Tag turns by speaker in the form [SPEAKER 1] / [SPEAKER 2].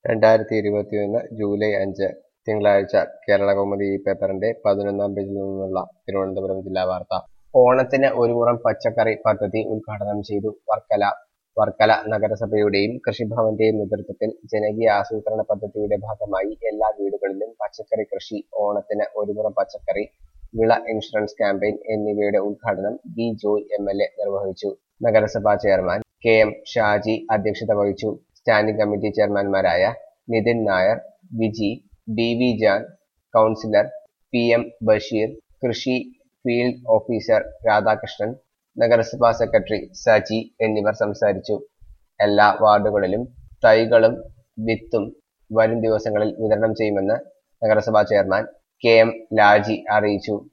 [SPEAKER 1] രണ്ടായിരത്തി ഇരുപത്തിയൊന്ന് ജൂലൈ അഞ്ച് തിങ്കളാഴ്ച കേരളകൗമുദി ഈ പേപ്പറിന്റെ പതിനൊന്നാം പേജിൽ നിന്നുള്ള തിരുവനന്തപുരം ജില്ലാ വാർത്ത ഓണത്തിന് ഒരു മുറം പച്ചക്കറി പദ്ധതി ഉദ്ഘാടനം ചെയ്തു വർക്കല വർക്കല നഗരസഭയുടെയും കൃഷിഭവന്റെയും നേതൃത്വത്തിൽ ജനകീയ ആസൂത്രണ പദ്ധതിയുടെ ഭാഗമായി എല്ലാ വീടുകളിലും പച്ചക്കറി കൃഷി ഓണത്തിന് ഒരു മുറം പച്ചക്കറി വിള ഇൻഷുറൻസ് ക്യാമ്പയിൻ എന്നിവയുടെ ഉദ്ഘാടനം B Joy M L A നിർവഹിച്ചു നഗരസഭാ ചെയർമാൻ കെ എം ഷാജി അധ്യക്ഷത വഹിച്ചു സ്റ്റാൻഡിംഗ് കമ്മിറ്റി ചെയർമാൻമാരായ Nithin Nair Viji B V Jan councillor P M Basheer കൃഷി ഫീൽഡ് ഓഫീസർ രാധാകൃഷ്ണൻ നഗരസഭാ സെക്രട്ടറി സജി എന്നിവർ സംസാരിച്ചു എല്ലാ വാർഡുകളിലും തൈകളും വിത്തും വരും ദിവസങ്ങളിൽ വിതരണം ചെയ്യുമെന്ന് നഗരസഭാ ചെയർമാൻ കെ എം ലാജി അറിയിച്ചു